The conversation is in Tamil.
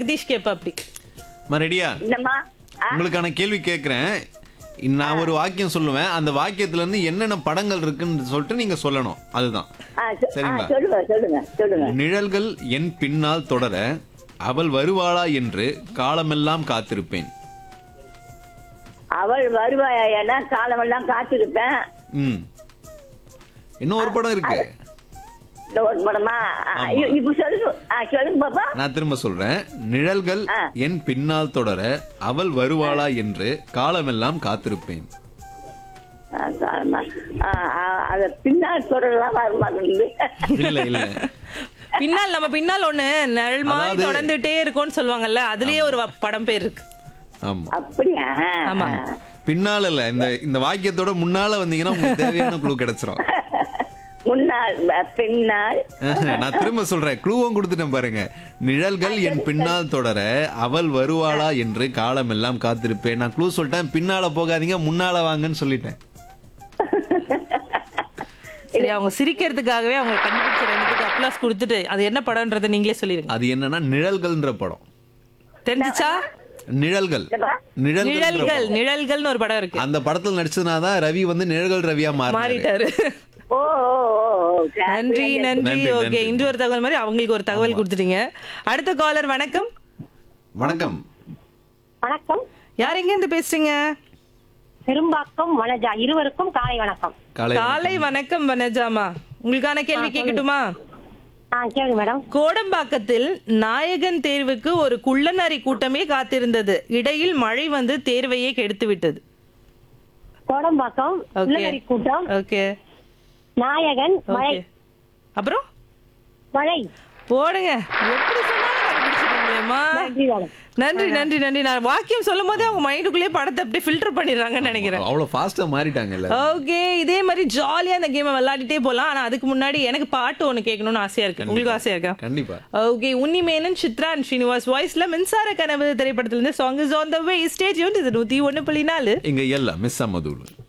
ஜெகதீஷ் கேப்ப அப்படி ரெடியா என்னம்மா ஆ, உங்களுக்கான கேள்வி கேட்குறேன் நான் ஒரு வாக்கியம் சொல்லுவேன் அந்த வாக்கியத்துல இருந்து என்னென்ன படங்கள் இருக்குன்னு சொல்லிட்டு நீங்க சொல்லணும் அதுதான் ஆ, சொ- ஆ, சரிங்களா? சொல்லுங்க சொல்லுங்க சொல்லுங்க நிழல்கள் என் பின்னால் தொடர அவள் வருவாளா என்று காலமெல்லாம் காத்திருப்பேன் அவள் வருவாயா என காலமெல்லாம் காத்திருப்பேன் ம் இன்னும் ஒரு படம் இருக்கு இந்த ஒரு படமா ஆ, ஆமா. இ- இப்ப சொல்லுங்க ஆ, சொல்லுங்க பாப்பா நான் திரும்ப சொல்றேன் நிழல்கள் ஆ. என் பின்னால் தொடர அவள் வருவாளா என்று காலமெல்லாம் காத்திருப்பேன் ஆ, காலமா ஆ, ஆ, அது பின்னால் தொடரலாம் வர மாட்டேங்குது இல்ல இல்ல பின்னால் நம்ம பின்னால் ஒண்ணு நிழல் மாதிரி அதாவது- தொடர்ந்துட்டே இருக்கோம்னு சொல்லுவாங்கல்ல அதுலயே ஒரு வ- படம் பேர் இருக்கு ஆமா அப்படியா ஆமா. பின்னால இல்ல இந்த இந்த வாக்கியத்தோட முன்னால வந்தீங்கன்னா உங்களுக்கு தேவையான குழு கிடைச்சிரும் முன்னால் ப- பின்னால் நான் திரும்ப சொல்றேன் க்ளூவும் கொடுத்துட்டேன் பாருங்க நிழல்கள் என் பின்னால் தொடர அவள் வருவாளா என்று காலமெல்லாம் காத்திருப்பேன் நான் க்ளூ சொல்லிட்டேன் பின்னால போகாதீங்க முன்னால வாங்கன்னு சொல்லிட்டேன் சரி அவங்க சிரிக்கிறதுக்காகவே அவங்க கண்டுபிடிச்ச ரெண்டுத்துக்கு அப்ளாஸ் கொடுத்துட்டு அது என்ன படம்ன்றதை நீங்களே சொல்லிருங்க அது என்னன்னா நிழல்கள்ன்ற படம் தெரிஞ்சுச்சா நிழல்கள் என்னப்பா? நிழல்கள் நிழல்கள் நிழல்கள்னு ஒரு படம் இருக்கு அந்த படத்துல நடிச்சதுனாதான் ரவி வந்து நிழல்கள் ரவியா மாறினாரு மாறிட்டாரு ஓ ஓ, ஓ, ஓ, நன்றி நன்றி நன்றி, ஓகே நன்றி. இன்று ஒரு தகவல் மாதிரி அவங்களுக்கு ஒரு தகவல் கொடுத்துட்டீங்க அடுத்த காலர் வணக்கம் வணக்கம் வணக்கம் யார் எங்க இருந்து பேசுறீங்க பெரும்பாக்கம் வனஜா இருவருக்கும் காலை வணக்கம் காலை காலை வணக்கம் வனஜாமா உங்களுக்கான கேள்வி கேட்கட்டுமா ஆ கேளுங்க மேடம் கோடம்பாக்கத்தில் நாயகன் தேர்வுக்கு ஒரு குள்ளநரி கூட்டமே காத்திருந்தது இடையில் மழை வந்து தேர்வையே கெடுத்து விட்டது கோடம்பாக்கம் ஓகே உள்ளநரி கூட்டம் ஓகே நாயகன் மழை ஓகே அப்புறம் மழை போடுங்க எப்படி சொன்னாலும் கண்டுபிடிச்சிருக்கீங்களேம்மா நன்றி மேடம் நன்றி நன்றி நன்றி நான் வாக்கியம் சொல்லும் போதே அவங்க மைண்டுக்குள்ளேயே படத்தை அப்படியே ஃபில்டர் பண்ணிடுறாங்கன்னு நினைக்கிறேன் அவ்வளவு ஃபாஸ்டா மாறிட்டாங்கல்ல ஓகே இதே மாதிரி ஜாலியா இந்த கேமை விளையாடிட்டே போலாம் ஆனா அதுக்கு முன்னாடி எனக்கு பாட்டு ஒண்ணு கேட்கணும்னு ஆசையா இருக்கு உங்களுக்கு ஆசையா இருக்கா கண்டிப்பா ஓகே உன்னி மேனன் சித்ரா அண்ட் ஸ்ரீனிவாஸ் வாய்ஸ்ல மின்சார கனவு திரைப்படத்துல இருந்து song is on the way stage வந்து இது நூத்தி ஒண்ணு புள்ளி நாலு இங்க எல்லாம் மிஸ் அம்மதூள்